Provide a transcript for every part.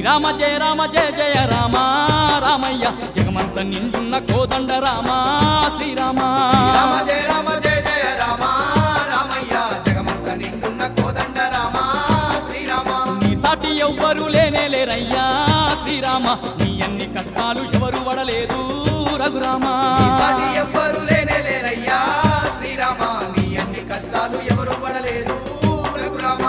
శ్రీరామ జయ రామ జయ జయ రామ రామయ్య జగమంత నిండున్న కోదండ రామ శ్రీరామ రామ జయ రామ జయ జయ రామ రామయ్య జగమంత నిండున్న కోదండ రామ శ్రీరామ నీ సాటి ఎవ్వరు లేనే లేరయ్యా శ్రీరామ నీ అన్ని కష్టాలు ఎవరు పడలేదు రఘురామ సాటి ఎవ్వరు లేనే లేరయ్యా శ్రీరామ నీ అన్ని కష్టాలు ఎవరు పడలేరు రఘురామ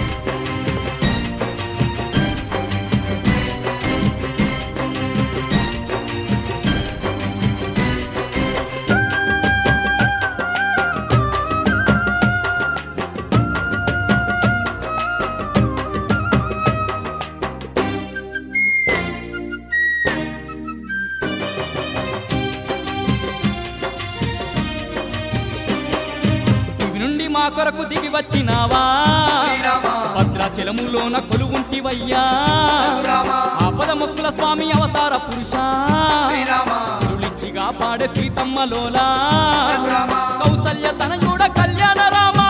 దివి నుండి మా కొరకు దిగి వచ్చినావా శ్రీరామ భద్రాచలములోన కొలువుంటివయ్యా రఘురామ ఆపద మొక్కుల స్వామి అవతార పురుష శ్రీరామ సురులిచ్చిగా పాడే సీతమ్మలోలా రఘురామ కౌసల్య తనయుడ కళ్యాణ రామా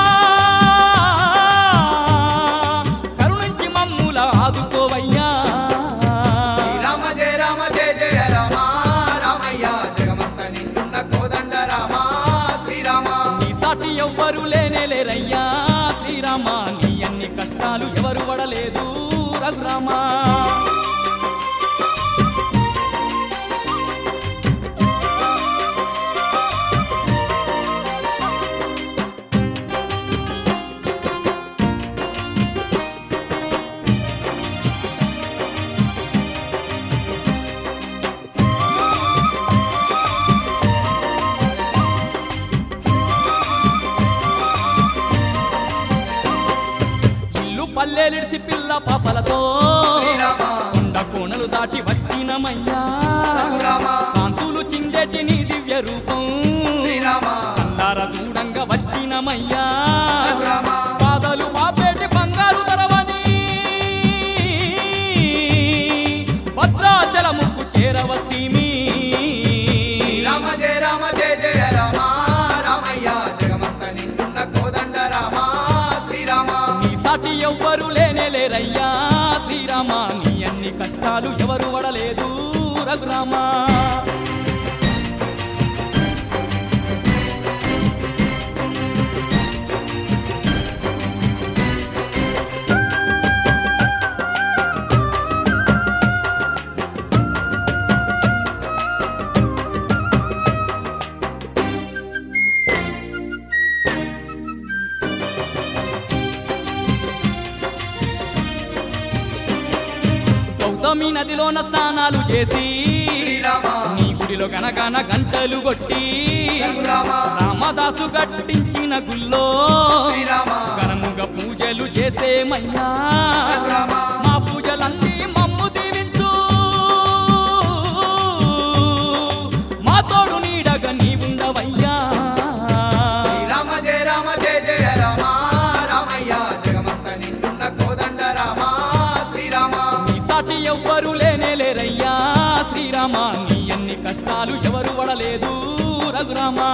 కరుణించి మమ్ముల ఆదుకోవయ్యా రామ జయ రామ జయ జయ రామ రామయ్య జగమంత నిండున్న కోదండ రామ శ్రీరామ నీ సాటి ఎవ్వరు లేనే లేరయ్యా శ్రీరామ నీ అన్ని కష్టాలు ఎవరు పడలేదు రఘురామా ఇల్లు పల్లెలిడిసి పిల్ల పాపలతో శ్రీరామ కొండ కోణలు దాటి వచ్చినమయ్యా రఘురామ కాంతులు చిందేటి నీ దివ్య రూపం శ్రీరామ కందార చూడంగా వచ్చినమయ్యా రఘురామ పాదలు పాపేటి బంగారు తరవని భద్రాచలముకు చేరవస్తీమి రామ జయ రామ జయ జయ రామ రామయ్య జగమంత నిండున్న కోదండ రామ శ్రీరామ నీ సాటి ఎవ్వరు లేనే లేరయ్యా శ్రీరామ నీ అన్ని కష్టాలు ఎవరు పడలేదు రఘురామా గౌతమి నదిలోన స్నానాలు చేసి శ్రీరామ నీ గుడిలో గనగన గంటలు కొట్టి రఘురామ రామదాసు కట్టించిన గుల్లో శ్రీరామ ఘనముగా పూజలు చేసేమయ్యా రఘురామ మా పూజలన్నీ మమ్ము దీవించు మా తోడు నీడగా నీవుండవయ్యా రామ జయ రామ జయ జయ రామ రామయ్య జగమంత నిండున్న కోదండ రామ శ్రీరామ నీ సాటి ఎవ్వరు లేనే లేరయ్యా శ్రీరామ నీ అన్ని కష్టాలు ఎవరు పడలేదు రఘురామా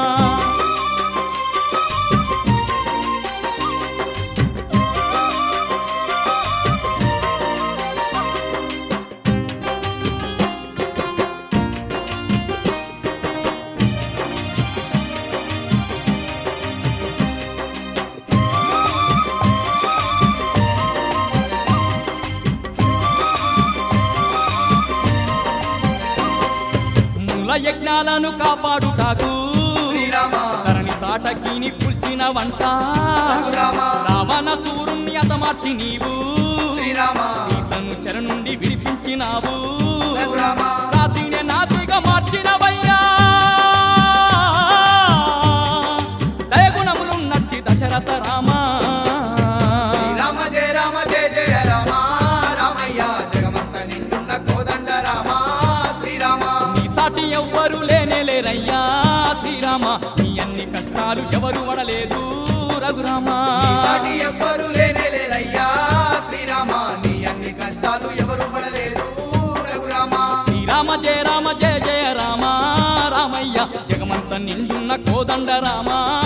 మూల యజ్ఞాలను కాపాడుటాకు శ్రీరామ ధరణి తాటకిని కూల్చిన వంట రఘురామ రావణ సూరుణ్ణి అతమార్చి నీవు శ్రీరామ సీతను చెర నుండి విడిపించినావు రఘురామ రాతిని నాతిగా మార్చినవయ్యా దయగుణములున్నట్టి దశరథ రామా రామ జయ రామ జయ జయ రామ రామయ్య జగమంత నిండున్న కోదండ రామ శ్రీరామ నీ సాటి ఎవ్వరు లేనే లేరయ్యా శ్రీరామ నీ అన్ని కష్టాలు ఎవరు పడలేదు రఘురామా సాటి ఎవ్వరు లేనే లేరయ్యా శ్రీరామ నీ అన్ని కష్టాలు ఎవరు పడలేదు రఘురామ శ్రీరామ జయ రామ జయ జయ రామ రామయ్య జగమంత నిండున్న కోదండ రామా